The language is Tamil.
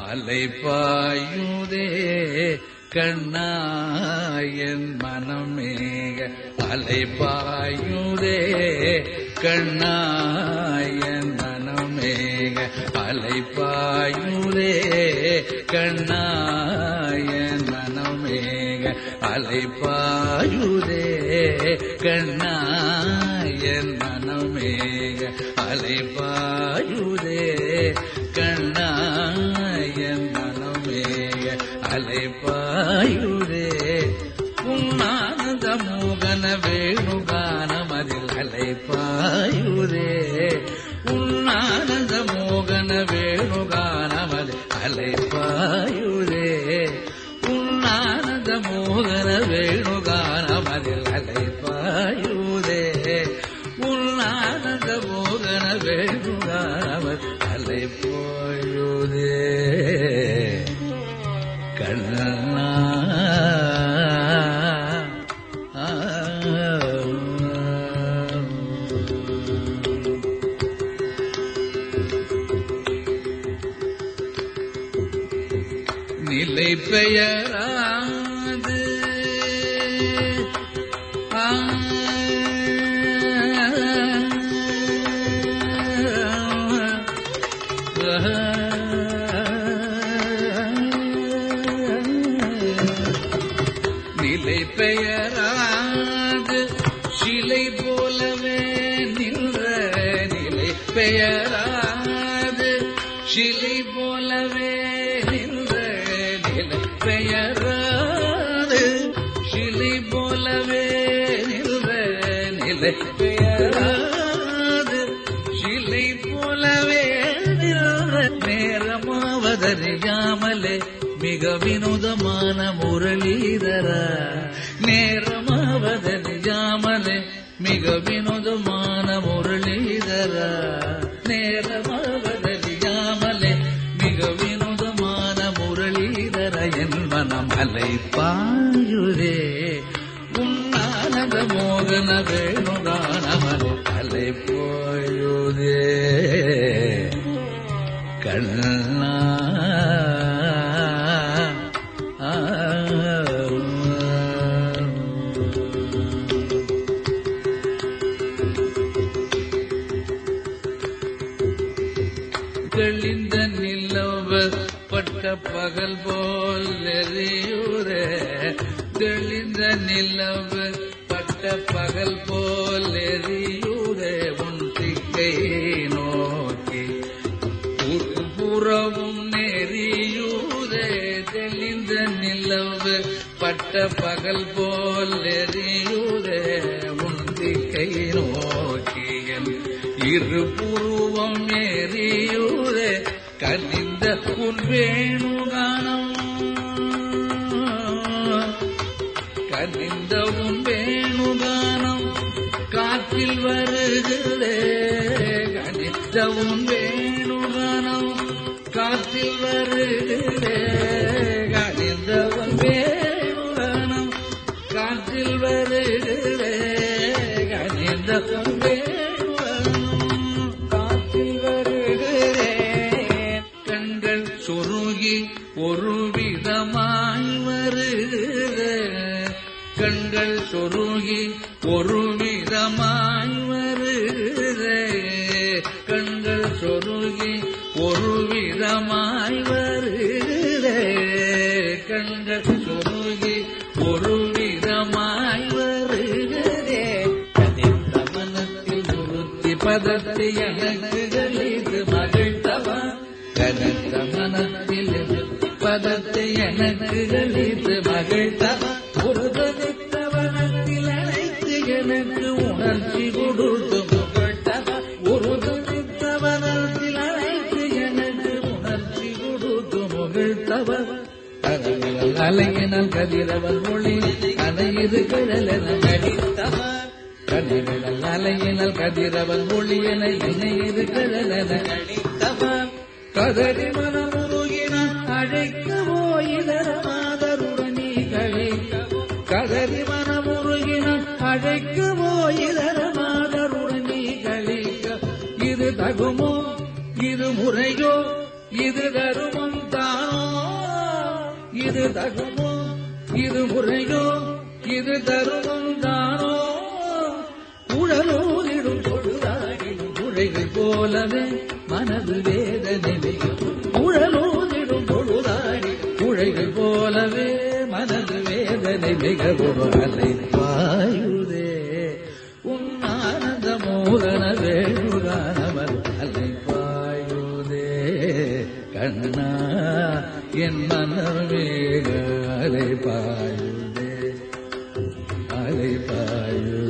அலைப்பாயுதே கண்ணாயன் மனமேக அலைப்பாயுதே கண்ணாயன் மனமேக அலைப்பாயுதே கண்ணாயன் மனமேக அலைப்பாயுதே கண்ணாயன் மனமேக அலைப்பாயுதே கண்ணாயன் மனமேக அலைப்பாயுதே உன்னானந்த மோகன வேணுகானமதில் அலைப்பாயுதே உன்னானந்த மோகன வேணுகானமதில் அலைப்பாயுதே உன்னானந்த மோகன வேணுகானமதில் அலைப்பாயுதே உன்னானந்த மோகன வேணுகானமதில் அலைப்பாயுதே கண்ணா நிலை பெயராது ஆ நிலை பெயராது சிலை போலவே நின்ற நிலை பெயராது சிலை போலவே நின்ற நிலை பெயராது சிலை போலவே நின்ற நிலை பெயராது சிலை போலவே நின்ற நேரமாவதறியாமலே மிக வினோதமான முரளிதர நேரமாவதறியாமலே மிக வினோதமான முரளிதர நேரமாவதறியாமலே மிக வினோதமான முரளிதர என் மனம் அலைப்பாயுதே உன்னானத மோகன வேணுகானமலை அலைப்பாயுதே கண்ணா தெளிந்த நிலவ பட்ட பகல் போல் எரியுரே தெளிந்த நிலவு பட்ட பகல் போல் எரியுரே உன் திக்கை நோக்கி புறவும் நெறியூரே தெளிந்த நிலவு பட்ட பகல் போல் எரியூரே உந்திக்கை நோக்கியன் இருபுருவம் எரியூரே கனிந்த உன் வேணுகானம் கனிந்த உன் வேணுகானம் காற்றில் வருகிறே கனிந்த உன் வேணுகானம் காற்றில் வருகிறே கனிந்த உன் வேணுகானம் காற்றில் வருகிறே கனிந்த உன் வேணுகானம் காற்றில் வருகிறேன் கண்கள் சொருகி ஒரு விதமாய் வருகிற கண்கள் சொருகி ஒரு விதமாய் வருகிற கண்கள் சொருகி ஒரு விதமாய் வருகிற கண்கள் சொருகி ஒரு விதமாய் வருகிறே கனிந்த மனத்தில் உறுத்தி பதத்தை எனக்கு கழித்து மகிழ்த்தவா கனத்த மனத்தில் பதத்தை எனக்கு கழித்து மகிழ்த்தவா ஒரு தனித்தவனத்தில் அழைத்து எனக்கு உணர்ச்சி கொடுத்து புகழ்த்தவா ஒரு தனித்தவனத்தில் அழைத்து எனக்கு உணர்ச்சி கொடுத்து முகழ்த்தவா அலையினால் கதிரவன் மொழி அனையிரு கடலென நடித்தவா கதிரவன் அலையினால் கதிரவன் மொழி என இணையிரு கடலென நடித்தவா கதறி மனமுருகினான் அழைக்கவோ இதரமாதருடனே கழிக்கவோ கதறி மனமுருகினான் அழைக்கவோ இதரமாதருடனே கழிக்க இது தகுமோ இது முறையோ இது தருமம் தானோ இது தகுமோ இது முறையோ இது தருமம் தானோ உடலோதிடும் பொழுதாகிடும் உழைகள் போலவே மனது வேதனை மிகவும் உழலோதிடும் பொழுதாடி உழைகள் போலவே மனது வேதனை மிகவும் அலை பாயுதே உன் ஆனந்த மோகன வேணுகானவர் அலை பாயுதே கண்ணா என் மன்னர் வேக அலை பாயுதே அலை பாயுதே